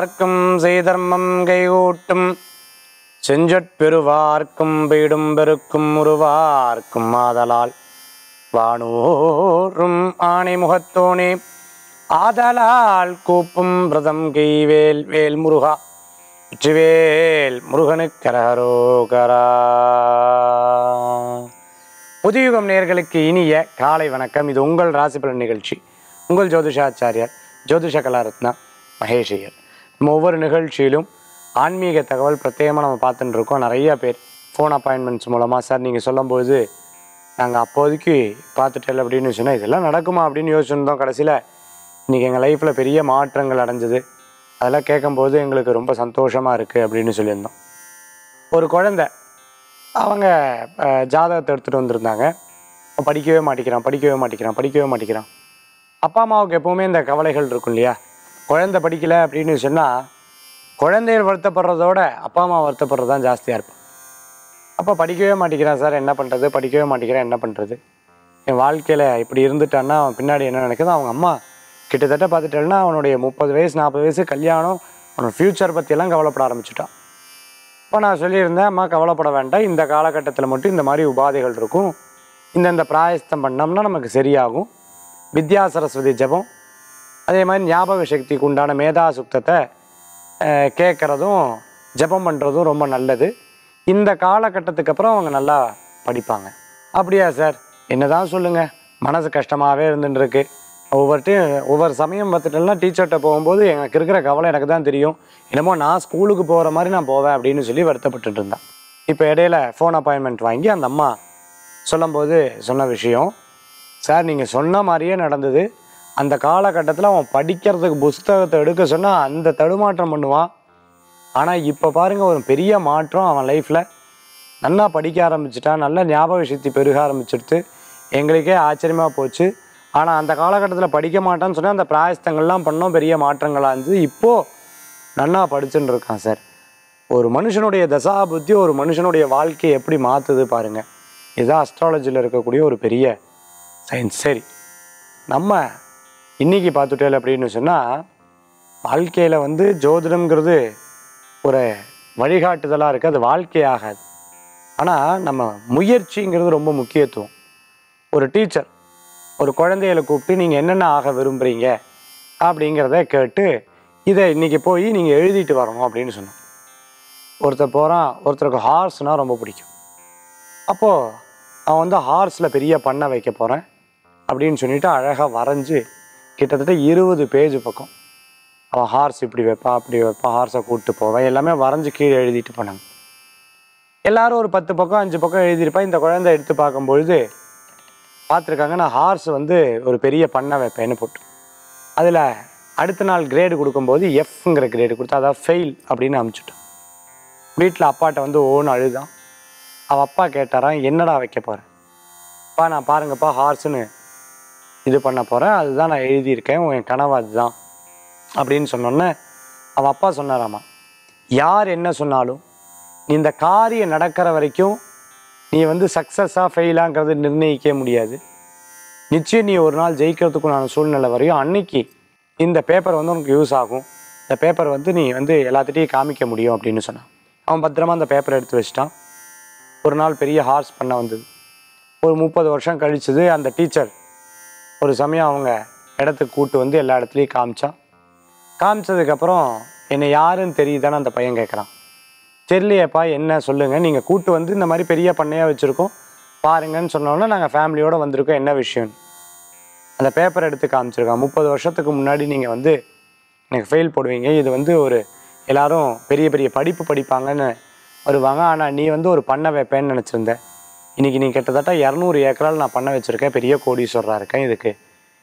செய்வார்க்கும் செய்தர்மம் கைகூட்டும் செஞ்சற்பெருவார்க்கும் பீடும் பெருக்கும் உருவார்க்கும் ஆதலால் வானோரும் ஆணை முகத்தோனே ஆதலால் கூப்பும் பிரதம் கைவேல் வேல் முருகா வெற்றிவேல் முருகனுக்கரகரோகரா புதியுகம் நேயர்களுக்கு இனிய காலை வணக்கம் இது உங்கள் ராசிபலன் நிகழ்ச்சி உங்கள் ஜோதிஷாச்சாரியார் ஜோதிஷ கலாரத்னா மகேஷையர் நம்ம ஒவ்வொரு நிகழ்ச்சியிலும் ஆன்மீக தகவல் பிரத்யேகமாக நம்ம பார்த்துட்டு இருக்கோம் நிறைய பேர் ஃபோன் அப்பாயின்மெண்ட்ஸ் மூலமாக சார் நீங்கள் சொல்லும்போது நாங்கள் அப்போதைக்கு பார்த்துட்டல அப்படின்னு சொன்னால் இதெல்லாம் நடக்குமா அப்படின்னு யோசிச்சுருந்தோம் கடைசியில் இன்றைக்கி எங்கள் லைஃப்பில் பெரிய மாற்றங்கள் அடைஞ்சது அதெல்லாம் கேட்கும்போது எங்களுக்கு ரொம்ப சந்தோஷமாக இருக்குது அப்படின்னு சொல்லியிருந்தோம் ஒரு குழந்தை அவங்க அஹ், ஜாதகத்தை எடுத்துகிட்டு வந்திருந்தாங்க அவன் படிக்கவே மாட்டேங்கிறான் படிக்கவே மாட்டேங்கிறான் படிக்கவே மாட்டேங்கிறான் அப்பா அம்மாவுக்கு எப்போவுமே இந்த கவலைகள் இருக்கும் இல்லையா குழந்தை படிக்கலை அப்படின்னு சொன்னால் குழந்தைகள் வருத்தப்படுறதோட அப்பா அம்மா வருத்தப்படுறது தான் ஜாஸ்தியாக இருக்கும் அப்போ படிக்கவே மாட்டேங்கிறான் சார் என்ன பண்ணுறது படிக்கவே மாட்டேங்கிறான் என்ன பண்ணுறது என் வாழ்க்கையில் இப்படி இருந்துட்டான்னா அவன் பின்னாடி என்ன நினைக்குதோ அவங்க அம்மா கிட்டத்தட்ட பார்த்துட்டேன்னா அவனுடைய முப்பது வயசு நாற்பது வயசு கல்யாணம் அவனோட ஃப்யூச்சர் பற்றியெல்லாம் கவலைப்பட ஆரம்பிச்சிட்டான் இப்போ நான் சொல்லியிருந்தேன் அம்மா கவலைப்பட வேண்டாம் இந்த காலகட்டத்தில் மட்டும் இந்த மாதிரி உபாதைகள் இருக்கும் இந்தந்த பிராயஸ்தம் பண்ணோம்னா நமக்கு சரியாகும் வித்யா சரஸ்வதி ஜபம் அதே மாதிரி ஞாபக சக்திக்கு உண்டான மேதா சுக்தத்தை அஹ், கேட்குறதும் ஜெபம் பண்ணுறதும் ரொம்ப நல்லது இந்த காலகட்டத்துக்கு அப்புறம் அவங்க நல்லா படிப்பாங்க அப்படியா சார் என்னதான் சொல்லுங்கள் மனசு கஷ்டமாகவே இருந்துட்டு இருக்கு ஒவ்வொருட்டையும் ஒவ்வொரு சமயம் பார்த்துட்டோம்னா டீச்சர்கிட்ட போகும்போது எனக்கு இருக்கிற கவலை எனக்கு தான் தெரியும் என்னமோ நான் ஸ்கூலுக்கு போகிற மாதிரி நான் போவேன் அப்படின்னு சொல்லி வருத்தப்பட்டுட்டு இருந்தேன் இப்போ இடையில ஃபோன் அப்பாயின்மெண்ட் வாங்கி அந்த அம்மா சொல்லும்போது சொன்ன விஷயம் சார் நீங்கள் சொன்ன மாதிரியே நடந்தது அந்த காலகட்டத்தில் அவன் படிக்கிறதுக்கு புஸ்தகத்தை எடுக்க சொன்னால் அந்த தடுமாற்றம் பண்ணுவான் ஆனால் இப்போ பாருங்கள் ஒரு பெரிய மாற்றம் அவன் லைஃப்பில் நல்லா படிக்க ஆரம்பிச்சிட்டான் நல்ல ஞாபக சக்தி பெருக ஆரம்பிச்சிடுத்து எங்களுக்கே ஆச்சரியமாக போச்சு ஆனால் அந்த காலகட்டத்தில் படிக்க மாட்டான்னு சொன்னால் அந்த பிராயஸ்தங்கள்லாம் பண்ணோம் பெரிய மாற்றங்களாக இருந்தது இப்போது நல்லா படிச்சுட்டு இருக்கான் சார் ஒரு மனுஷனுடைய தசா புத்தி ஒரு மனுஷனுடைய வாழ்க்கையை எப்படி மாற்றுது பாருங்கள் இதுதான் அஸ்ட்ராலஜியில் இருக்கக்கூடிய ஒரு பெரிய சயின்ஸ் சரி நம்ம இன்னைக்கு பார்த்துட்டேன் அப்படின்னு சொன்னால் வாழ்க்கையில் வந்து ஜோதிடம்ங்கிறது ஒரு வழிகாட்டுதலாக இருக்குது அது வாழ்க்கையாகாது ஆனால் நம்ம முயற்சிங்கிறது ரொம்ப முக்கியத்துவம் ஒரு டீச்சர் ஒரு குழந்தைகளை கூப்பிட்டு நீங்கள் என்னென்ன ஆக விரும்புகிறீங்க அப்படிங்கிறத கேட்டு இதை இன்றைக்கி போய் நீங்கள் எழுதிட்டு வரணும் அப்படின்னு சொன்னோம் ஒருத்தர் போகிறான் ஒருத்தருக்கு ஹார்ஸ்னால் ரொம்ப பிடிக்கும் அப்போது அவன் வந்து ஹார்ஸில் பெரிய பண்ணை வைக்க போகிறேன் அப்படின்னு சொல்லிட்டு அழகாக வரைஞ்சி கிட்டத்தட்ட இருபது பேஜ் பக்கம் அவன் ஹார்ஸ் இப்படி வைப்பான் அப்படி வைப்பான் ஹார்ஸை கூப்பிட்டு போவேன் எல்லாமே வரைஞ்சி கீழே எழுதிட்டு போனாங்க எல்லாரும் ஒரு பத்து பக்கம் அஞ்சு பக்கம் எழுதியிருப்பான் இந்த குழந்தை எடுத்து பார்க்கும்பொழுது பார்த்துருக்காங்க நான் ஹார்ஸ் வந்து ஒரு பெரிய பண்ணை வைப்பேன்னு போட்டு அதில் அடுத்த நாள் கிரேடு கொடுக்கும்போது எஃப்ங்கிற கிரேடு கொடுத்தா அதாவது ஃபெயில் அப்படின்னு அமுச்சுட்டான் வீட்டில் அப்பாட்ட வந்து ஓன்னு அழுதான் அவள் அப்பா கேட்டாராம் என்னடா வைக்க போகிறேன் அப்பா நான் பாருங்கப்பா ஹார்ஸ்னு இது பண்ண போகிறேன் அதுதான் நான் எழுதியிருக்கேன் உன் கனவு அதுதான் அப்படின்னு சொன்னோன்னே அவள் அப்பா சொன்னாராமா யார் என்ன சொன்னாலும் நீ இந்த காரியம் நடக்கிற வரைக்கும் நீ வந்து சக்ஸஸாக ஃபெயிலாங்கிறது நிர்ணயிக்க முடியாது நிச்சயம் நீ ஒரு நாள் ஜெயிக்கிறதுக்குண்டான சூழ்நிலை வரையும் அன்னைக்கு இந்த பேப்பர் வந்து உனக்கு யூஸ் ஆகும் இந்த பேப்பர் வந்து நீ வந்து எல்லாத்திட்டையும் காமிக்க முடியும் அப்படின்னு சொன்னான் அவன் பத்திரமா அந்த பேப்பரை எடுத்து வச்சிட்டான் ஒரு நாள் பெரிய ஹார்ஸ் பண்ண வந்தது ஒரு முப்பது வருஷம் கழிச்சது அந்த டீச்சர் ஒரு சமயம் அவங்க இடத்துக்கு கூட்டு வந்து எல்லா இடத்துலையும் காமிச்சான் காமிச்சதுக்கப்புறம் என்னை யாருன்னு தெரியுதான்னு அந்த பையன் கேட்குறான் தெரியலையேப்பா என்ன சொல்லுங்கள் நீங்கள் கூட்டு வந்து இந்த மாதிரி பெரிய பண்ணையாக வச்சுருக்கோம் பாருங்கன்னு சொன்னோன்னே நாங்கள் ஃபேமிலியோடு வந்திருக்கோம் என்ன விஷயம் அந்த பேப்பர் எடுத்து காமிச்சிருக்கான் முப்பது வருஷத்துக்கு முன்னாடி நீங்கள் வந்து எனக்கு ஃபெயில் போடுவீங்க இது வந்து ஒரு எல்லாரும் பெரிய பெரிய படிப்பு படிப்பாங்கன்னு வருவாங்க ஆனால் நீ வந்து ஒரு பண்ணை வைப்பேன்னு நினச்சிருந்த இன்றைக்கி நீ கிட்டத்தட்ட இரநூறு ஏக்கரால் நான் பண்ண வச்சுருக்கேன் பெரிய கோடீஸ்வரராக இருக்கேன் இதுக்கு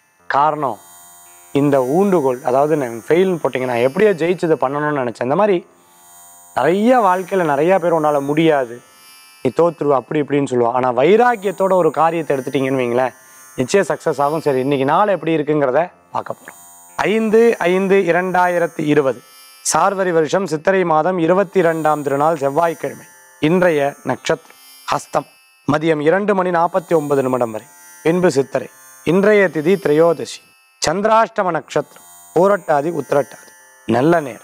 காரணம் இந்த ஊண்டுகோல் அதாவது நான் ஃபெயில்னு போட்டிங்க நான் எப்படியோ ஜெயிச்சதை பண்ணணும்னு நினச்சேன் இந்த மாதிரி நிறைய வாழ்க்கையில் நிறைய பேர் உன்னால் முடியாது நீ தோத்துருவ அப்படி இப்படின்னு சொல்லுவான் ஆனால் வைராக்கியத்தோட ஒரு காரியத்தை எடுத்துட்டீங்கன்னு வைங்களேன் நிச்சயம் சக்ஸஸ் ஆகும் சரி இன்னைக்கு நாள் எப்படி இருக்குங்கிறத பார்க்க போகிறோம் ஐந்து ஐந்து இரண்டாயிரத்தி இருபது சார்வரி வருஷம் சித்திரை மாதம் இருபத்தி இரண்டாம் திருநாள் செவ்வாய்க்கிழமை இன்றைய நட்சத்திரம் ஹஸ்தம் மதியம் இரண்டு மணி நாற்பத்தி ஒன்பது நிமிடம் வரை பின்பு சித்திரை இன்றைய திதி திரையோதசி சந்திராஷ்டம நட்சத்திரம் பூரட்டாதி உத்திரட்டாதி நல்ல நேரம்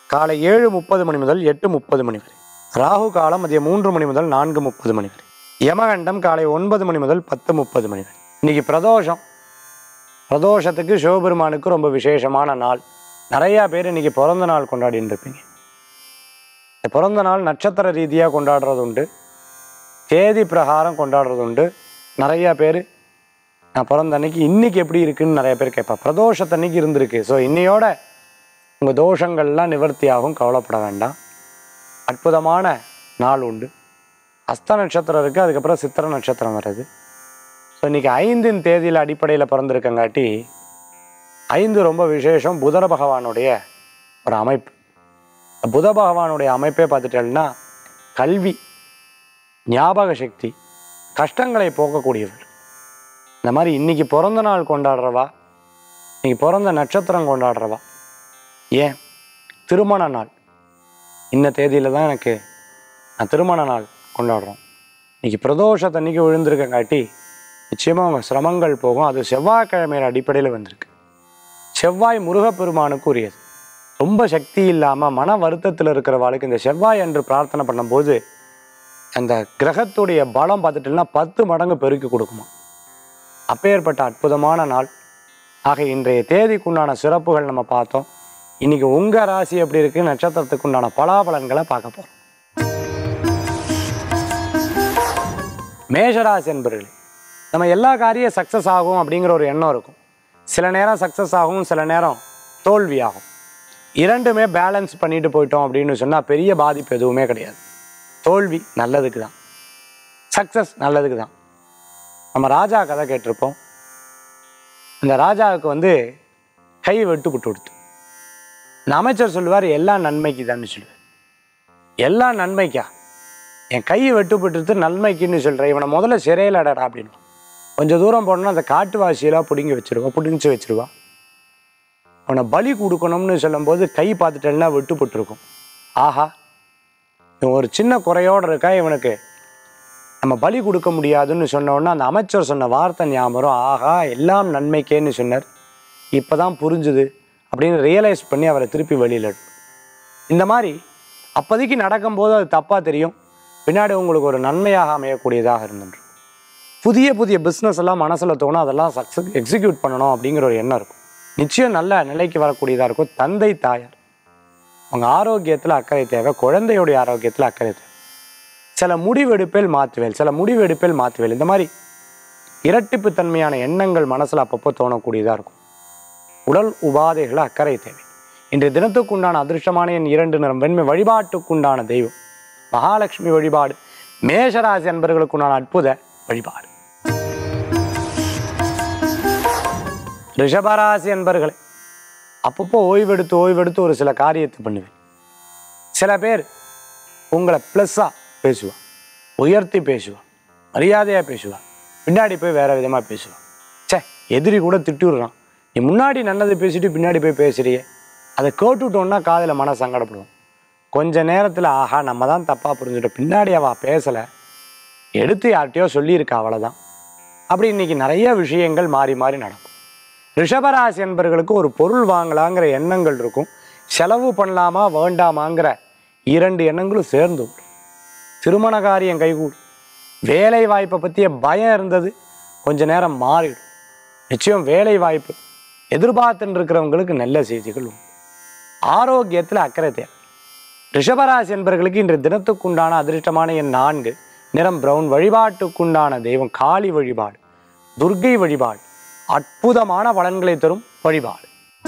காலை ஏழு முப்பது மணி முதல் எட்டு முப்பது மணி வரை ராகு காலம் மதியம் மூன்று மணி முதல் நான்கு முப்பது மணி வரை யமகண்டம் காலை ஒன்பது மணி முதல் பத்து முப்பது மணி வரை இன்னைக்கு பிரதோஷம் பிரதோஷத்துக்கு சிவபெருமானுக்கு ரொம்ப விசேஷமான நாள் நிறையா பேர் இன்னைக்கு பிறந்த நாள் கொண்டாடிட்டு இருப்பீங்க இந்த பிறந்த நாள் நட்சத்திர ரீதியாக கொண்டாடுறது உண்டு தேதி பிரகாரம் கொண்டாடுறது உண்டு நிறையா பேர் நான் பிறந்த அன்னைக்கு இன்னைக்கு எப்படி இருக்குன்னு நிறைய பேர் கேட்பா பிரதோஷத்தன்னைக்கு இருந்திருக்கு ஸோ இன்னையோட உங்கள் தோஷங்கள்லாம் நிவர்த்தியாகும் கவலைப்பட வேண்டாம் அற்புதமான நாள் உண்டு அஸ்த நட்சத்திரம் இருக்குது அதுக்கப்புறம் சித்திர நட்சத்திரம் வருது ஸோ இன்றைக்கி ஐந்தின் தேதியில் அடிப்படையில் பிறந்திருக்கங்காட்டி ஐந்து ரொம்ப விசேஷம் புதர பகவானுடைய ஒரு அமைப்பு புத பகவானுடைய அமைப்பே பார்த்துட்டேன்னா கல்வி ஞாபக சக்தி கஷ்டங்களை போக்கக்கூடியவர் இந்த மாதிரி இன்னைக்கு பிறந்த நாள் கொண்டாடுறவா இன்னைக்கு பிறந்த நட்சத்திரம் கொண்டாடுறவா ஏன் திருமண நாள் இந்த தேதியில் தான் எனக்கு நான் திருமண நாள் கொண்டாடுறோம் இன்னைக்கு பிரதோஷத்தன்னைக்கு விழுந்திருக்கங்காட்டி நிச்சயமாக அவங்க சிரமங்கள் போகும் அது செவ்வாய்க்கிழமையின் அடிப்படையில் வந்திருக்கு செவ்வாய் முருகப்பெருமானுக்கு உரியது ரொம்ப சக்தி இல்லாமல் மன வருத்தத்தில் இருக்கிறவாளுக்கு இந்த செவ்வாய் என்று பிரார்த்தனை பண்ணும்போது அந்த கிரகத்துடைய பலம் பார்த்துட்டோம்னா பத்து மடங்கு பெருக்கி கொடுக்குமா அப்பேற்பட்ட அற்புதமான நாள் ஆக இன்றைய தேதிக்குண்டான சிறப்புகள் நம்ம பார்த்தோம் இன்னைக்கு உங்க ராசி எப்படி இருக்கு நட்சத்திரத்துக்கு உண்டான பலாபலன்களை பார்க்க போறோம் மேஷராசி என்பர்களே நம்ம எல்லா காரியம் சக்ஸஸ் ஆகும் அப்படிங்கிற ஒரு எண்ணம் இருக்கும் சில நேரம் சக்ஸஸ் ஆகும் சில நேரம் தோல்வி ஆகும் இரண்டுமே பேலன்ஸ் பண்ணிட்டு போயிட்டோம் அப்படின்னு சொன்னால் பெரிய பாதிப்பு எதுவுமே கிடையாது தோல்வி நல்லதுக்கு தான் சக்ஸஸ் நல்லதுக்கு தான் நம்ம ராஜா கதை கேட்டிருப்போம் இந்த ராஜாவுக்கு வந்து கை வெட்டு விட்டு கொடுத்து இந்த அமைச்சர் சொல்லுவார் எல்லாம் நன்மைக்கு தான் சொல்லுவார் எல்லாம் நன்மைக்கா என் கை வெட்டுப்பட்டு நன்மைக்குன்னு சொல்கிறேன் இவனை முதல்ல சிறையில் அடடா அப்படின்னு கொஞ்சம் தூரம் போனோன்னா அந்த காட்டுவாசியெல்லாம் பிடுங்கி வச்சிருவா பிடுங்கிச்சு வச்சிருவா அவனை பலி கொடுக்கணும்னு சொல்லும்போது கை பார்த்துட்டேன்னா வெட்டுப்பட்டிருக்கும் ஆஹா இவன் ஒரு சின்ன குறையோடு இருக்கா இவனுக்கு நம்ம பலி கொடுக்க முடியாதுன்னு சொன்ன உடனே அந்த அமைச்சர் சொன்ன வார்த்தை ஞாபகம் ஆஹா எல்லாம் நன்மைக்கேன்னு சொன்னார் இப்போ தான் புரிஞ்சுது அப்படின்னு ரியலைஸ் பண்ணி அவரை திருப்பி வெளியில் எடு. இந்த மாதிரி அப்போதைக்கு நடக்கும்போது அது தப்பாக தெரியும் பின்னாடி உங்களுக்கு ஒரு நன்மையாக அமையக்கூடியதாக இருந்துட்டு புதிய புதிய பிஸ்னஸ் எல்லாம் மனசில் தோணும் அதெல்லாம் சக்ஸஸ் எக்ஸிக்யூட் பண்ணணும் அப்படிங்கிற ஒரு எண்ணம் இருக்கும் நிச்சயம் நல்ல நிலைக்கு வரக்கூடியதாக இருக்கும் தந்தை தாயார் அவங்க ஆரோக்கியத்தில் அக்கறை தேவை குழந்தையுடைய ஆரோக்கியத்தில் அக்கறை தேவை சில முடிவெடுப்பில் மாற்றுவேல் சில முடிவெடுப்பில் மாற்றுவேல் இந்த மாதிரி இரட்டிப்பு தன்மையான எண்ணங்கள் மனசில் அப்பப்போ தோணக்கூடியதாக இருக்கும் உடல் உபாதைகளை அக்கறை தேவை இன்றைய தினத்துக்குண்டான அதிர்ஷ்டமான என் இரண்டு நிறம் வெண்மை வழிபாட்டுக்குண்டான தெய்வம் மகாலட்சுமி வழிபாடு மேஷராசி அன்பர்களுக்குண்டான அற்புத வழிபாடு ரிஷபராசி அன்பர்களே அப்பப்போ ஓய்வெடுத்து ஓய்வெடுத்து ஒரு சில காரியத்தை பண்ணுவேன் சில பேர் உங்களை ப்ளஸ்ஸாக பேசுவான் உயர்த்தி பேசுவான் மரியாதையாக பேசுவான் பின்னாடி போய் வேற விதமாக பேசுவான் ச்சே எதிரி கூட திட்டுடுறான் நீ முன்னாடி நல்லது பேசிட்டு பின்னாடி போய் பேசுறியே அதை கேட்டுட்டோன்னா காதில் மன சங்கடப்படுவோம் கொஞ்ச நேரத்தில் ஆஹா நம்ம தான் தப்பாக புரிஞ்சுட்டோம் பின்னாடி அவள் பேசலை எடுத்து யார்கிட்டயோ சொல்லியிருக்கா அவ்வளோதான் அப்படி இன்னைக்கு நிறைய விஷயங்கள் மாறி மாறி நடக்கும் ரிஷபராசி என்பர்களுக்கு ஒரு பொருள் வாங்கலாங்கிற எண்ணங்கள் இருக்கும் செலவு பண்ணலாமா வேண்டாமாங்கிற இரண்டு எண்ணங்களும் சேர்ந்து வரும். திருமண காரியம் கைகூடும் வேலை வாய்ப்பை பற்றிய பயம் இருந்தது கொஞ்ச நேரம் மாறிடும் நிச்சயம் வேலை வாய்ப்பு எதிர்பார்த்துன்னு இருக்கிறவங்களுக்கு நல்ல செய்திகள் உண்டு ஆரோக்கியத்தில் அக்கறை தேவை ரிஷபராசி என்பர்களுக்கு இன்று தினத்துக்குண்டான அதிர்ஷ்டமான எண் நான்கு நிறம் பிரவுன் வழிபாட்டுக்குண்டான தெய்வம் காளி வழிபாடு துர்க்கை வழிபாடு அற்புதமான பலன்களை தரும் வழிபாடு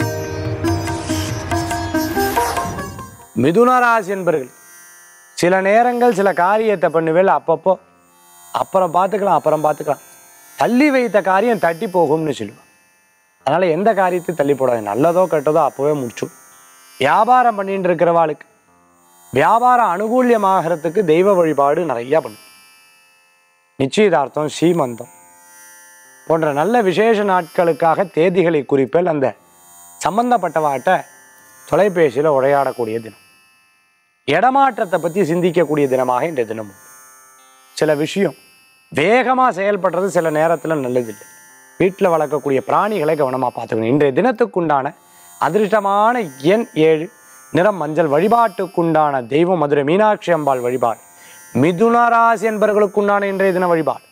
மிதுன ராசி என்பர்கள் சில நேரங்கள் சில காரியத்தை பண்ணுவேல் அப்பப்போ அப்புறம் பார்த்துக்கலாம் அப்புறம் பார்த்துக்கலாம் தள்ளி வைத்த காரியம் தட்டி போகும்னு சொல்லுவான் அதனால் எந்த காரியத்தையும் தள்ளி போடாது நல்லதோ கெட்டதோ அப்போவே முடிச்சும் வியாபாரம் பண்ணிட்டு இருக்கிறவாளுக்கு வியாபாரம் அனுகூல்யமாகறதுக்கு தெய்வ வழிபாடு நிறையா பண்ணும் நிச்சயதார்த்தம் சீமந்தம் போன்ற நல்ல விசேஷ நாட்களுக்காக தேதிகளை குறிப்பில் அந்த சம்பந்தப்பட்டவாட்ட தொலைபேசியில் உரையாடக்கூடிய தினம் இடமாற்றத்தை பற்றி சிந்திக்கக்கூடிய தினமாக இந்த தினம் உண்டு. சில விஷயம் வேகமாக செயல்படுறது சில நேரத்தில் நல்லதில்லை வீட்டில் வளர்க்கக்கூடிய பிராணிகளை கவனமாக பார்த்துக்கணும் இன்றைய தினத்துக்குண்டான அதிர்ஷ்டமான எண் ஏழு நிறம் மஞ்சள் வழிபாட்டுக்குண்டான தெய்வம் மதுரை மீனாட்சி அம்பாள் வழிபாடு மிதுன ராசி என்பவர்களுக்குண்டான இன்றைய தின வழிபாடு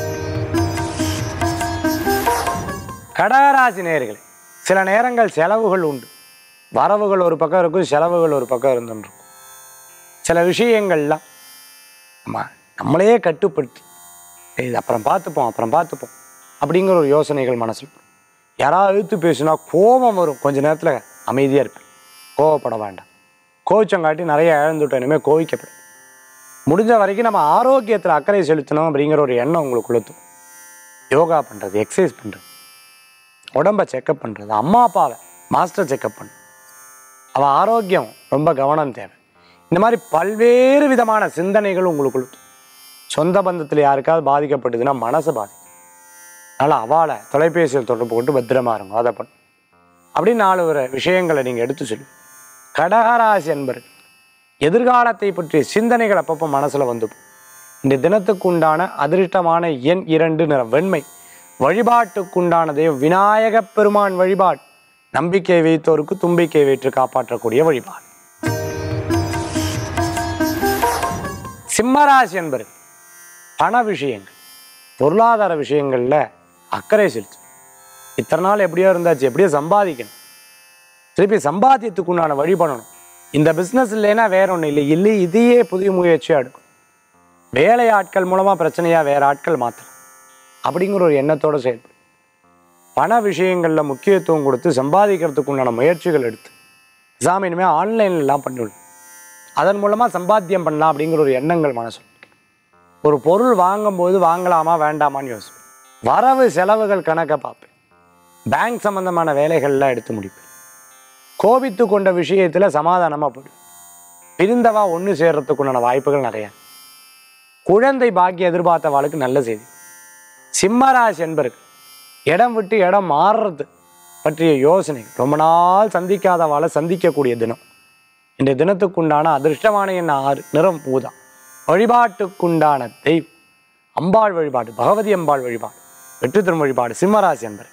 கடகராசி நேயர்களே சில நேரங்கள் செலவுகள் உண்டு வரவுகள் ஒரு பக்கம் இருக்கும் செலவுகள் ஒரு பக்கம் இருந்துருக்கும் சில விஷயங்கள்லாம் நம்ம நம்மளையே கட்டுப்படுத்தி "ஏய், இது அப்புறம் பார்த்துப்போம் அப்புறம் பார்த்துப்போம் அப்படிங்கிற ஒரு யோசனைகள் மனசில் வரும். யாராவது இழுத்து பேசுனா கோபம் வரும் கொஞ்ச நேரத்தில் அமைதியாக இருப்பேன் கோவப்பட வேண்டாம் கோவிச்சங்காட்டி நிறைய இழந்துட்டோம் இனிமேல் கோவிக்கப்படும் முடிஞ்ச வரைக்கும் நம்ம ஆரோக்கியத்தில் அக்கறை செலுத்தணும் அப்படிங்கிற ஒரு எண்ணம் உங்களுக்கு கொளுத்தும் யோகா பண்ணுறது எக்ஸசைஸ் பண்ணுறது உடம்பை செக்கப் பண்ணுறது அம்மா அப்பாவை மாஸ்டர் செக்கப் பண்ணு அவன் ஆரோக்கியம் ரொம்ப கவனம் தேவை இந்த மாதிரி பல்வேறு விதமான சிந்தனைகள் உங்களுக்குள்ள சொந்த பந்தத்தில் யாருக்காவது பாதிக்கப்பட்டதுன்னா மனசு பாதிக்கும் அதனால் அவளை தொலைபேசியில் தொடர்பு கொண்டு பத்திரமா இருங்க அதை பண்ணு அப்படின்னு நாலு ஒரு விஷயங்களை நீங்கள் எடுத்து சொல்லு கடகராசி என்பர்கள் எதிர்காலத்தை பற்றிய சிந்தனைகள் அப்பப்போ மனசில் வந்து போகும். இந்த தினத்துக்குண்டான அதிர்ஷ்டமான எண் இரண்டு நிற வெண்மை வழிபாட்டுக்குண்டான தெய்வம் விநாயகப் பெருமான் வழிபாடு நம்பிக்கை வைத்தோருக்கு தும்பிக்கை வைத்து காப்பாற்றக்கூடிய வழிபாடு சிம்மராசி என்பது பண விஷயங்கள் பொருளாதார விஷயங்களில் அக்கறை செலுத்து இத்தனை நாள் எப்படியோ இருந்தாச்சு எப்படியோ சம்பாதிக்கணும் திருப்பி சம்பாத்தியத்துக்குண்டான வழி பண்ணணும் இந்த பிஸ்னஸ் இல்லைன்னா வேற ஒன்றும் இல்லை இல்லை இதையே புதிய முயற்சியாக எடுக்கும் வேலை ஆட்கள் மூலமாக பிரச்சனையாக வேற ஆட்கள் மாற்றலாம் அப்படிங்கிற ஒரு எண்ணத்தோடு செயல்படும் பண விஷயங்களில் முக்கியத்துவம் கொடுத்து சம்பாதிக்கிறதுக்கு உண்டான முயற்சிகள் எடுத்து எக்ஸாம் இனிமேல் ஆன்லைன்லாம் பண்ணிவிடும் அதன் மூலமாக சம்பாத்தியம் பண்ணலாம் அப்படிங்கிற ஒரு எண்ணங்கள் மனசு ஒரு பொருள் வாங்கும்போது வாங்கலாமா வேண்டாமான்னு யோசிப்பேன் வரவு செலவுகள் கணக்கை பார்ப்பேன் பேங்க் சம்பந்தமான வேலைகள்லாம் எடுத்து முடிப்பேன் கோபித்து கொண்ட விஷயத்தில் சமாதானமாக போயிடும் பிரிந்தவா ஒன்று சேர்றதுக்குண்டான வாய்ப்புகள் நிறையா குழந்தை பாக்கிய எதிர்பார்த்தவாளுக்கு நல்ல செய்தி சிம்மராசி என்பருக்கு இடம் விட்டு இடம் மாறுறது பற்றிய யோசனை ரொம்ப நாள் சந்திக்காதவாளை சந்திக்கக்கூடிய தினம் இந்த தினத்துக்குண்டான அதிர்ஷ்டமான எண் ஆறு நிறம் ஊதா வழிபாட்டுக்குண்டான தெய்வம் அம்பாள் வழிபாடு பகவதி அம்பாள் வழிபாடு வெற்றி திரும் வழிபாடு சிம்மராசி என்பர்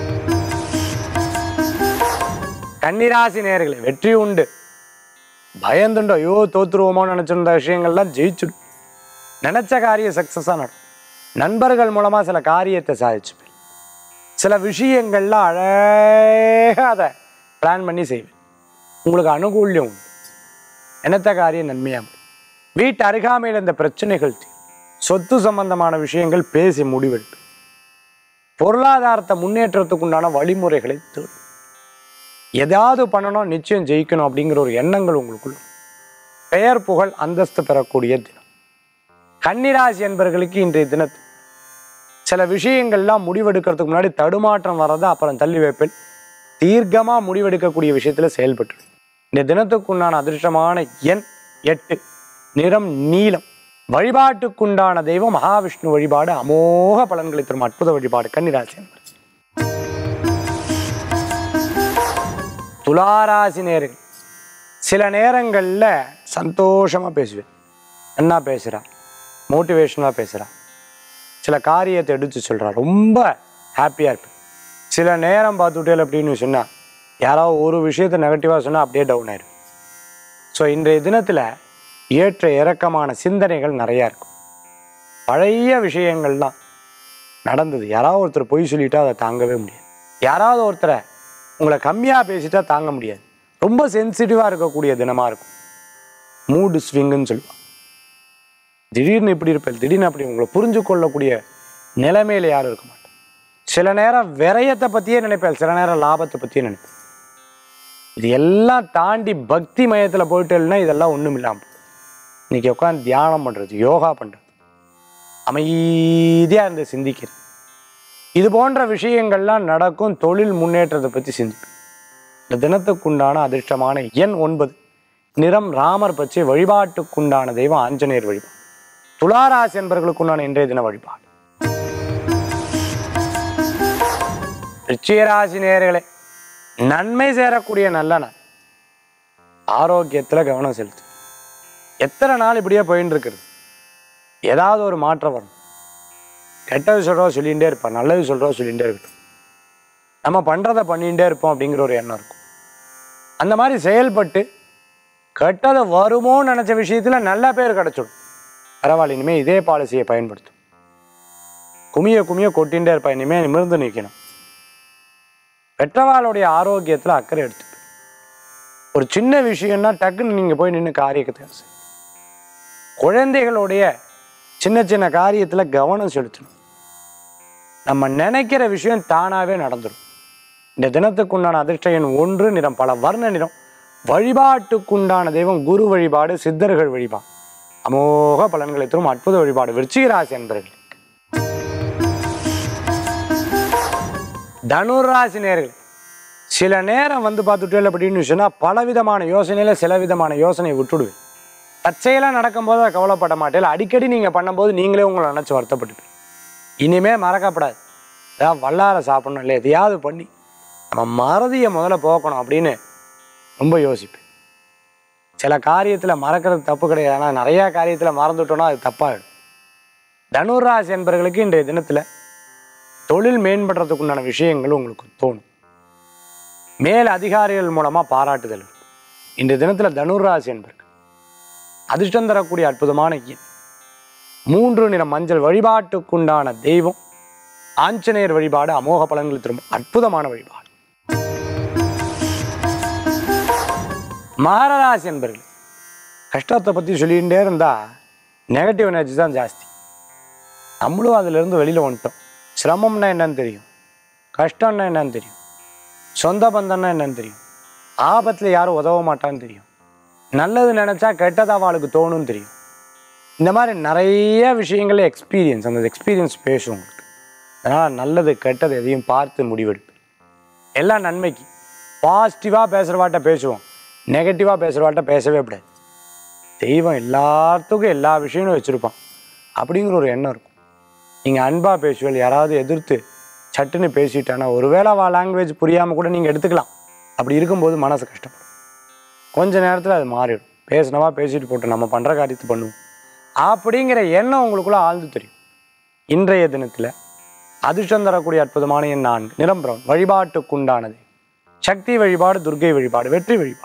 கன்னிராசி நேயர்களே வெற்றி உண்டு பயந்துண்டோ ஐயோ தோத்துருவோமோன்னு நினச்சிருந்த விஷயங்கள்லாம் ஜெயிச்சிடும் நினச்ச காரியம் சக்ஸஸாக நடக்கும் நண்பர்கள் மூலமாக சில காரியத்தை சாதிச்சுப்பேன் சில விஷயங்கள்லாம் அழகாக அதை பிளான் பண்ணி செய்வேன் உங்களுக்கு அனுகூல்யம் உண்டு என்னத்த காரியம் நன்மையாக முடியும் வீட்டு அருகாமையில் இந்த பிரச்சனைகள் தீரும். சொத்து சம்பந்தமான விஷயங்கள் பேசி முடிவெடுப்பேன் பொருளாதாரத்தை முன்னேற்றத்துக்கு உண்டான வழிமுறைகளை தேடும் எதாவது பண்ணணும் நிச்சயம் ஜெயிக்கணும் அப்படிங்கிற ஒரு எண்ணங்கள் உங்களுக்குள்ள வரும். பெயர் புகழ் அந்தஸ்து பெறக்கூடிய தினம் கன்னிராசி என்பவர்களுக்கு இன்றைய தினத்து சில விஷயங்கள்லாம் முடிவெடுக்கிறதுக்கு முன்னாடி தடுமாற்றம் வர்றதை அப்புறம் தள்ளி வைப்பேன் தீர்க்கமாக முடிவெடுக்கக்கூடிய விஷயத்தில் செயல்பட்டு இந்த தினத்துக்குண்டான அதிர்ஷ்டமான எண் எட்டு நிறம் நீலம் வழிபாட்டுக்குண்டான தெய்வம் மகாவிஷ்ணு வழிபாடு அமோக பலன்களை தரும் அற்புத வழிபாடு கன்னிராசி என்பது துளாராசி நேர்கள் சில நேரங்களில் சந்தோஷமாக பேசுவேன் என்ன பேசுகிறா மோட்டிவேஷனாக பேசுகிறா சில காரியத்தை எடுத்து சொல்கிறா ரொம்ப ஹாப்பியாக இருப்பேன் சில நேரம் பார்த்துட்டேன் அப்படின்னு சொன்னால் யாராவது ஒரு விஷயத்தை நெகட்டிவாக சொன்னால் அப்படியே டவுன் ஆயிடும் ஸோ இன்றைய தினத்தில் ஏற்ற இறக்கமான சிந்தனைகள் நிறையா இருக்கும் பழைய விஷயங்கள்லாம் நடந்தது யாராவது ஒருத்தர் பொய் சொல்லிட்டா அதை தாங்கவே முடியாது யாராவது ஒருத்தரை உங்களை கம்மியாக பேசிட்டா தாங்க முடியாது ரொம்ப சென்சிட்டிவாக இருக்கக்கூடிய தினமாக இருக்கும் மூடு ஸ்விங்குன்னு சொல்லுவாங்க திடீர்னு இப்படி இருப்பேன் திடீர்னு அப்படி உங்களை புரிஞ்சு கொள்ளக்கூடிய நிலைமையில யாரும் இருக்க மாட்டேன் சில நேரம் விரயத்தை பற்றியே நினைப்பேன் சில நேரம் லாபத்தை பற்றியே நினைப்பேன் இது எல்லாம் தாண்டி பக்தி மயத்தில் போயிட்டேன்னா இதெல்லாம் ஒன்றும் இல்லாமல் போகும். இன்னைக்கு உட்காந்து தியானம் பண்ணுறது யோகா பண்ணுறது அமைதியாக இருந்து சிந்திக்கிறது இது போன்ற விஷயங்கள்லாம் நடக்கும் தொழில் முன்னேற்றத்தை பற்றி சிந்திப்பேன் இந்த தினத்துக்குண்டான அதிர்ஷ்டமான எண் ஒன்பது நிறம் ராமர் பச்சை வழிபாட்டுக்குண்டான தெய்வம் ஆஞ்சநேயர் வழிபாடு துளாராசி என்பவர்களுக்குண்டான இன்றைய தின வழிபாடு ரிச்சியராசி நேயர்களே நன்மை சேரக்கூடிய நல்ல நாள் ஆரோக்கியத்தில் கவனம் செலுத்து எத்தனை நாள் இப்படியே போயின்னு இருக்கிறது ஏதாவது ஒரு மாற்றம் வரும் கெட்டது சொல்கிறோம் சொல்லிகிட்டே இருப்பான் நல்லது சொல்கிறோம் சொல்லிகிட்டே இருக்கட்டும் நம்ம பண்ணுறதை பண்ணிகிட்டே இருப்போம் அப்படிங்கிற ஒரு எண்ணம் இருக்கும் அந்த மாதிரி செயல்பட்டு கெட்டது வருமோன்னு நினச்ச விஷயத்தில் நல்ல பேர் கிடச்சிடும் பரவாயில்ல இனிமேல் இதே பாலிசியை பயன்படுத்தும் குமிய குமிய கொட்டிகிட்டே இருப்பா இனிமேல் நிமிர்ந்து நிற்கணும் பெற்றவாளுடைய ஆரோக்கியத்தில் அக்கறை எடுத்து ஒரு சின்ன விஷயம்னா டக்குன்னு நீங்கள் போய் நின்று காரியத்தை செய்யணும். குழந்தைகளுடைய சின்ன சின்ன காரியத்தில் கவனம் செலுத்தணும் நம்ம நினைக்கிற விஷயம் தானாகவே நடந்துடும் இந்த தினத்துக்குண்டான அதிர்ஷ்ட எண் ஒன்று நிறம் பல வர்ண நிறம் வழிபாட்டுக்குண்டான தெய்வம் குரு வழிபாடு சித்தர்கள் வழிபாடு அமோக பலன்களை தரும் அற்புத வழிபாடு விருச்சிகராசி என்பர்கள் தனுராசி நேர்கள் சில நேரம் வந்து பார்த்துட்டே அப்படின்னு சொன்னால் பலவிதமான யோசனையில் சில விதமான யோசனையை விட்டுடுவேன் தற்செயலாக நடக்கும்போது அதை கவலைப்பட மாட்டேன் அடிக்கடி நீங்கள் பண்ணும்போது நீங்களே உங்களை நினச்சி வருத்தப்பட்டுப்பீங்க இனிமே மறக்கப்படாது ஏதாவது வல்லார சாப்பிடணும் இல்லை எதையாவது பண்ணி நம்ம மறதியை முதல்ல போக்கணும் அப்படின்னு ரொம்ப யோசிப்பேன் சில காரியத்தில் மறக்கிறது தப்பு கிடையாது ஆனால் நிறையா காரியத்தில் மறந்துட்டோம்னா அது தப்பாகிடும் தனுராசி என்பவர்களுக்கு இன்றைய தினத்தில் தொழில் மேம்படுறதுக்கு உண்டான விஷயங்கள் உங்களுக்கு தோணும் மேல் அதிகாரிகள் மூலமாக பாராட்டுதல் இருக்கும். இன்றைய தினத்தில் தனுராசி என்பர்கள் அதிர்ஷ்டம் தரக்கூடிய அற்புதமான எண் மூன்று நிற மஞ்சள் வழிபாட்டுக்குண்டான தெய்வம் ஆஞ்சநேயர் வழிபாடு அமோக பலன்கள் தரும் அற்புதமான வழிபாடு மகராசி என்பர்கள் கஷ்டத்தை பற்றி சொல்லிகிட்டே இருந்தால் நெகட்டிவ் எனர்ஜி தான் ஜாஸ்தி நம்மளும் அதிலிருந்து வெளியில் வந்துட்டோம் சிரமம்னா என்னன்னு தெரியும் கஷ்டம்னா என்னன்னு தெரியும் சொந்த பந்தம்னா என்னன்னு தெரியும் ஆபத்தில் யாரும் உதவ மாட்டான்னு தெரியும் நல்லது நினச்சா கெட்டது அவளுக்கு தோணும்னு தெரியும் இந்த மாதிரி நிறைய விஷயங்கள் எக்ஸ்பீரியன்ஸ் அந்த எக்ஸ்பீரியன்ஸ் பேசும் உங்களுக்கு அதனால் நல்லது கெட்டது எதையும் பார்த்து முடிவெடுப்பு எல்லாம் நன்மைக்கு பாசிட்டிவாக பேசுகிறவாட்ட பேசுவோம் நெகட்டிவாக பேசுகிறவாட்ட பேசவே கூடாது தெய்வம் எல்லாத்துக்கும் எல்லா விஷயங்களும் வச்சுருப்பான் அப்படிங்கிற ஒரு எண்ணம் இருக்கும் நீங்கள் அன்பாக பேசுவீர்கள் யாராவது எதிர்த்து சட்டுன்னு பேசிட்டானா ஒருவேளை அவள் லாங்குவேஜ் புரியாமல் கூட நீங்கள் எடுத்துக்கலாம் அப்படி இருக்கும்போது மனசு கஷ்டப்படும் கொஞ்ச நேரத்தில் அது மாறிடும் பேசினவா பேசிட்டு போட்டு நம்ம பண்ணுற காரியத்தை பண்ணுவோம் அப்படிங்கிற எண்ணம் உங்களுக்குள்ள ஆழ்ந்து தெரியும் இன்றைய தினத்தில் அதிர்ஷ்டம் தரக்கூடிய அற்புதமான எண் நான்கு நிறம் பிரவுன் வழிபாட்டுக்குண்டானது சக்தி வழிபாடு துர்க்கை வழிபாடு வெற்றி வழிபாடு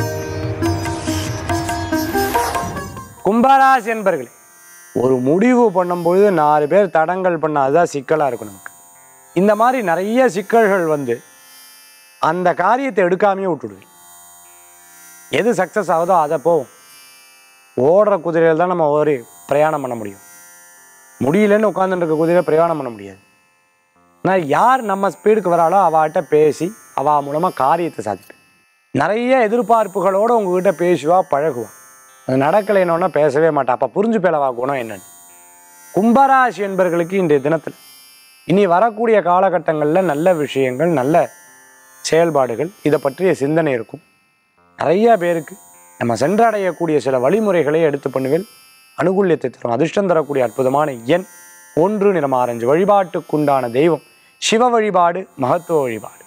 கும்பராசி என்பர்களே ஒரு முடிவு பண்ணும்பொழுது நாலு பேர் தடங்கல் பண்ண அதுதான் சிக்கலாக இருக்கும் நமக்கு இந்த மாதிரி நிறைய சிக்கல்கள் வந்து அந்த காரியத்தை எடுக்காமையே விட்டுடுவேன் எது சக்ஸஸ் ஆகுதோ அதை போவோம் ஓடுற குதிரையில் தான் நம்ம ஒரு பிரயாணம் பண்ண முடியும் முடியலன்னு உட்காந்துட்டு இருக்க குதிரையை பிரயாணம் பண்ண முடியாது ஆனால் யார் நம்ம ஸ்பீடுக்கு வராளோ அவகிட்ட பேசி அவ மூலமாக காரியத்தை சாதிப்பேன் நிறைய எதிர்பார்ப்புகளோடு உங்ககிட்ட பேசுவா பழகுவா அது நடக்கலைன்னொன்னா பேசவே மாட்டா அப்போ புரிஞ்சு பேலவா குணம் என்னன்னு கும்பராசி என்பர்களுக்கு இன்றைய தினத்தில் இனி வரக்கூடிய காலகட்டங்களில் நல்ல விஷயங்கள் நல்ல செயல்பாடுகள் இதை பற்றிய சிந்தனை இருக்கும் நிறைய பேருக்கு நம்ம சென்றடையக்கூடிய சில வழிமுறைகளை எடுத்து பண்ணுவேன் அனுகூல்யத்தை தரும் அதிர்ஷ்டம் தரக்கூடிய அற்புதமான எண் ஒன்று நிறம் ஆரஞ்சு வழிபாட்டுக்குண்டான தெய்வம் சிவ வழிபாடு மகத்துவ வழிபாடு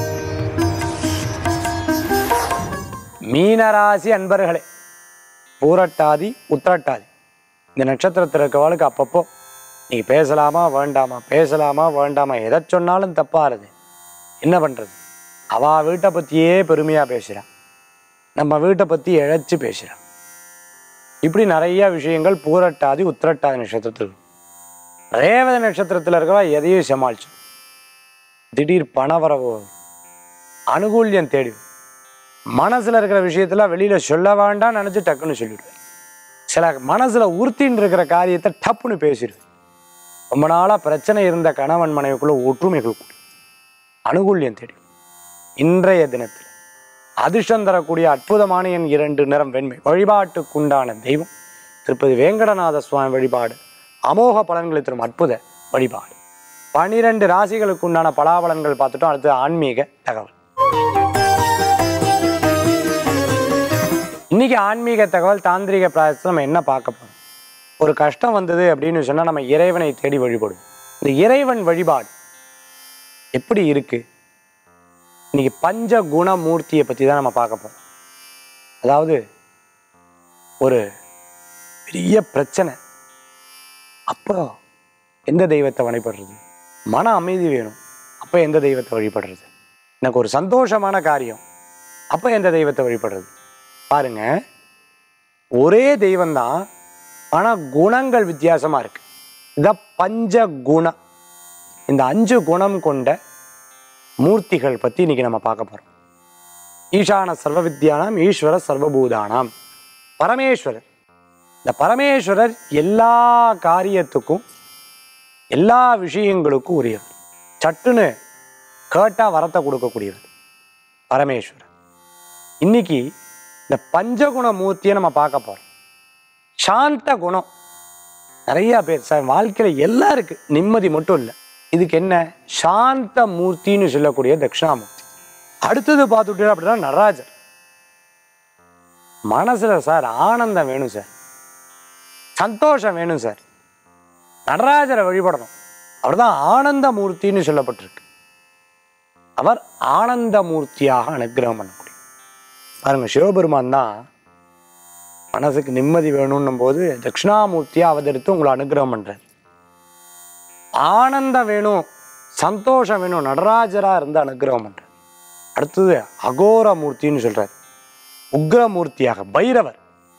மீனராசி அன்பர்களே பூரட்டாதி உத்திரட்டாதி இந்த நட்சத்திரத்தில் இருக்கவளுக்கு அப்பப்போ நீ பேசலாமா வேண்டாமா பேசலாமா வேண்டாமா எதை சொன்னாலும் தப்பாருது என்ன பண்ணுறது அவள் வீட்டை பற்றியே பெருமையாக பேசுகிறான் நம்ம வீட்டை பற்றி இழைச்சி பேசுகிறான் இப்படி நிறைய விஷயங்கள் பூரட்டாதி உத்திரட்டாதி நட்சத்திரத்தில் இருக்கு. ரேவதி நட்சத்திரத்தில் இருக்கவா எதையும் சமாளிச்சு திடீர் பணவரவு வரும். அனுகூல்யம் தேடி வரும். மனசுல இருக்கிற விஷயத்துல வெளியில சொல்ல வேண்டாம் நினைச்சு டக்குன்னு சொல்லிடுவேன் சில மனசுல உறுத்தின்னு இருக்கிற காரியத்தை டப்புன்னு பேசிடுவேன் ரொம்ப நாளா பிரச்சனை இருந்த கணவன் மனைவிக்குள்ள ஒற்றுமைகள் கூடும் அனுகூல்யம் தேடி வரும். இன்றைய தினத்தில் அதிர்ஷ்டம் தரக்கூடிய அற்புதமான என் இரண்டு நிறம் வெண்மை வழிபாட்டுக்குண்டான தெய்வம் திருப்பதி வேங்கடநாத சுவாமி வழிபாடு அமோக பலன்களை தரும் அற்புத வழிபாடு பனிரெண்டு ராசிகளுக்கு உண்டான பலாபலன்கள் பார்த்துட்டோம் அடுத்து ஆன்மீக தகவல் இன்னைக்கு ஆன்மீக தகவல் தாந்திரிக பிராயசத்தில் நம்ம என்ன பார்க்க போறோம் ஒரு கஷ்டம் வந்தது அப்படின்னு சொன்னா நம்ம இறைவனை தேடி வழிபடுவோம் இந்த இறைவன் வழிபாடு எப்படி இருக்கு இன்னைக்கு பஞ்ச குணமூர்த்தியை பற்றி தான் நம்ம பார்க்க போறோம் அதாவது ஒரு பெரிய பிரச்சனை அப்போ எந்த தெய்வத்தை வழிபடுறது மன அமைதி வேணும் அப்போ எந்த தெய்வத்தை வழிபடுறது எனக்கு ஒரு சந்தோஷமான காரியம் அப்போ எந்த தெய்வத்தை வழிபடுறது பாருங்க ஒரே தெய்வம்தான் ஆனால் குணங்கள் வித்தியாசமாக இருக்கு இதான் பஞ்ச குணம் இந்த அஞ்சு குணம் கொண்ட மூர்த்திகள் பற்றி இன்னைக்கு நம்ம பார்க்க போகிறோம் ஈசான சர்வ வித்யானாம் ஈஸ்வர சர்வபூதானாம் பரமேஸ்வரர் இந்த பரமேஸ்வரர் எல்லா காரியத்துக்கும் எல்லா விஷயங்களுக்கும் உரியவர் சட்டுன்னு கேட்டா வரத்தை கொடுக்கக்கூடியவர் பரமேஸ்வரர் இன்னைக்கு இந்த பஞ்சகுண மூர்த்தியை நம்ம பார்க்க போறோம் சாந்த குணம் நிறைய பேர் சார் வாழ்க்கையில எல்லாம் இருக்கு நிம்மதி மட்டும் இல்லை இதுக்கு என்ன சாந்த மூர்த்தின்னு சொல்லக்கூடிய தட்சிணாமூர்த்தி அடுத்தது பார்த்துட்டு அப்படின்னா நடராஜர் மனசுல சார் ஆனந்தம் வேணும் சார் சந்தோஷம் வேணும் சார் நடராஜரை வழிபடணும் அவர்தான் ஆனந்த மூர்த்தின்னு சொல்லப்பட்டிருக்கு அவர் ஆனந்த மூர்த்தியாக அனுக்கிரகம் பண்ணக்கூடிய பாருங்க சிவபெருமான் தான் மனசுக்கு நிம்மதி வேணும்னும் போது தட்சிணாமூர்த்தியா அவதரித்து உங்களை அனுக்கிரகம் பண்றார் ஆனந்தம் வேணும் சந்தோஷம் வேணும் நடராஜரா இருந்து அனுக்கிரகம் பண்றார் அடுத்தது அகோர மூர்த்தின்னு சொல்றார் உக்ரமூர்த்தியாக பைரவர்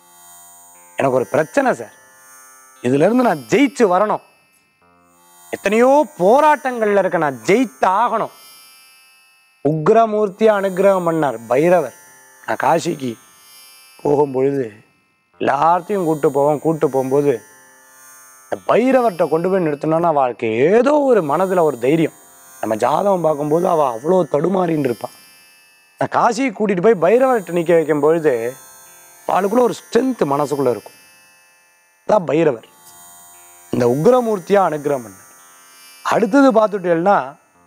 எனக்கு ஒரு பிரச்சனை சார் இதுல இருந்து நான் ஜெயிச்சு வரணும் எத்தனையோ போராட்டங்கள்ல இருக்க நான் ஜெயித்து ஆகணும் உக்ரமூர்த்தியா அனுக்கிரகம் பண்ணார் பைரவர் நான் காசிக்கு போகும்பொழுது எல்லாத்தையும் கூட்டு போவோம் கூட்டு போகும்போது இந்த பைரவர்கிட்ட கொண்டு போய் நிறுத்தினோன்னா அவளுக்கு ஏதோ ஒரு மனதில் ஒரு தைரியம் நம்ம ஜாதகம் பார்க்கும்போது அவள் அவ்வளோ தடுமாறின்னு இருப்பாள் நான் காசியை கூட்டிகிட்டு போய் பைரவர்கிட்ட நிற்க வைக்கும் பொழுது அவளுக்குள்ள ஒரு ஸ்ட்ரென்த் மனசுக்குள்ளே இருக்கும் அதான் பைரவர் இந்த உக்ரமூர்த்தியாக அனுக்கிரகம் பண்ணார் அடுத்தது பார்த்துட்டேன்னா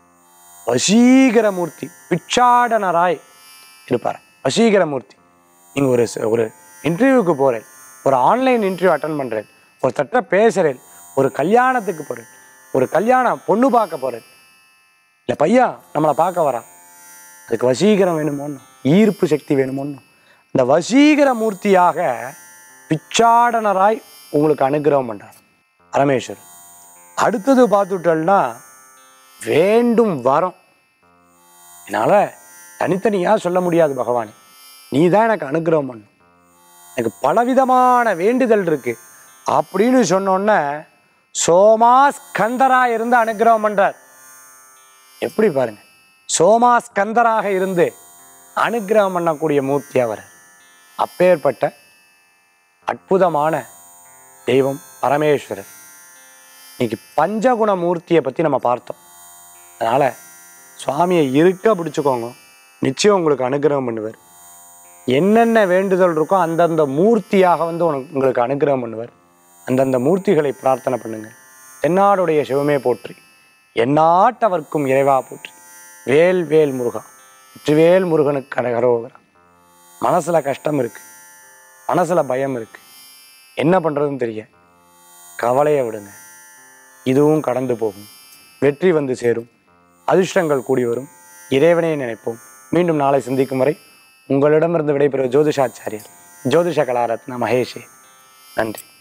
வசீகரமூர்த்தி பிச்சாடனராய் இருப்பார் வசீகரமூர்த்தி நீங்கள் ஒரு ச- ஒரு இன்டர்வியூக்கு போகிறேன் ஒரு ஆன்லைன் இன்டர்வியூ அட்டன் பண்ணுறேன் ஒரு தட்ட பேசுகிறேன் ஒரு கல்யாணத்துக்கு போகிறேன் ஒரு கல்யாணம் பொண்ணு பார்க்க போகிறேன் இல்லை பையா நம்மளை பார்க்க வரா அதுக்கு வசீகரம் வேணுமோன்னு ஈர்ப்பு சக்தி வேணுமோன்னு இந்த வசீகர மூர்த்தியாக பிச்சாடனராய் உங்களுக்கு அனுகிரகம் பண்றார் பரமேஸ்வரர் அடுத்தது பார்த்துட்டோம்னா வேண்டும் வரம் என்னால் தனித்தனியாக சொல்ல முடியாது பகவானே நீ தான் எனக்கு அனுகிரகம் பண்ணும் எனக்கு பலவிதமான வேண்டுதல் இருக்கு அப்படின்னு சொன்னோன்னே சோமா ஸ்கந்தரா இருந்து அனுகிரகம் பண்றார் எப்படி பாருங்க சோமா ஸ்கந்தராக இருந்து அனுகிரகம் பண்ணக்கூடிய மூர்த்தி அவர் அப்பேற்பட்ட அற்புதமான தெய்வம் பரமேஸ்வரர் இன்னைக்கு பஞ்சகுண மூர்த்தியை பற்றி நம்ம பார்த்தோம் அதனால் சுவாமியை இருக்க பிடிச்சுக்கோங்க நிச்சயம் உங்களுக்கு அனுகிரகம் பண்ணுவார் என்னென்ன வேண்டுதல் இருக்கோ அந்தந்த மூர்த்தியாக வந்து உனக்கு உங்களுக்கு அனுகிரகம் பண்ணுவார் அந்தந்த மூர்த்திகளை பிரார்த்தனை பண்ணுங்க தென்னாடுடைய சிவமே போற்றி எந்நாட்டவர்க்கும் இறைவா போற்றி வேல் வேல் முருகா வெற்றிவேல் முருகனுக்கு கரகரோகரா மனசுல கஷ்டம் இருக்கு மனசுல பயம் இருக்கு என்ன பண்றதுன்னு தெரிய கவலையை விடுங்க இதுவும் கடந்து போகும் வெற்றி வந்து சேரும் அதிர்ஷ்டங்கள் கூடி வரும் இறைவனை நினைப்போம் மீண்டும் நாளை சந்திக்கும் வரை உங்களிடமிருந்து விடைபெறும் ஜோதிஷாச்சாரியர் ஜோதிஷ கலாரத்ன மகேஷே நன்றி